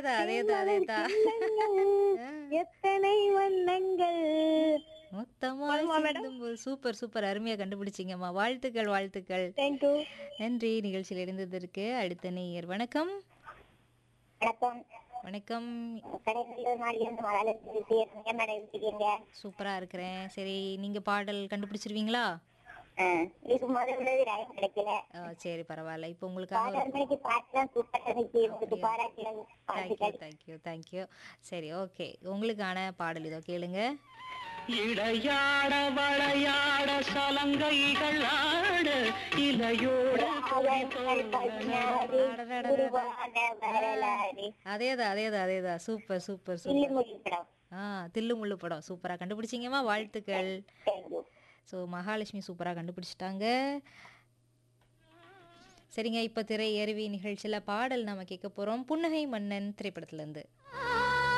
அதேதான் அதேதான் அதேதான் எத்தனை வண்ணங்கள் மொத்தமா போதுமா மேடம்? சிந்தும்போது சூப்பர் சூப்பர் அருமையா கண்டுபிடிச்சிங்கம்மா வாழ்த்துக்கள் வாழ்த்துக்கள் தேங்க்யூ நன்றி நிகழ்ச்சியில் இருந்ததற்கு அடுத்த நேயர் வணக்கம் வணக்கம் வணக்கம் கடைகளில் நாளிலிருந்து மகாலட்சுமி பேசுறீங்க மேடம் இருக்கீங்க சூப்பரா இருக்கிறேன் சரி நீங்க பாடல் கண்டுபிடிச்சிருவீங்களா இதுக்கு முதல்ல டைம் கிடைக்கல ஆ, சரி பரவாயில்ல இப்போ உங்களுக்காக பாடல் மணிக்கு பாட்டுலாம் சூப்பர் இருந்துச்சு உங்களுக்கு பாராட்டுகள் தேங்க்யூ வாழ்த்துக்கள் தேங்க்யூ தேங்க்யூ சரி ஓகே உங்களுக்கான பாடல் இதோ கேளுங்க இடையாட வளையாட சலங்கைகள் ஆட இலையோடு உருவான வரலாறு அதேதான் அதேதான் அதேதான் சூப்பர் சூப்பர் சூப்பர் இல்லுமொழி படம் ஆ தில்லு முள்ளு படம் சூப்பரா கண்டுபிடிச்சிங்கம்மா வாழ்த்துக்கள் தேங்க்யூ ஸோ மகாலட்சுமி சூப்பராக கண்டுபிடிச்சிட்டாங்க சரிங்க இப்போ திரை அருவி நிகழ்ச்சியில் பாடல் நாம கேட்க போகிறோம் புன்னகை மன்னன் திரைப்படத்துலேருந்து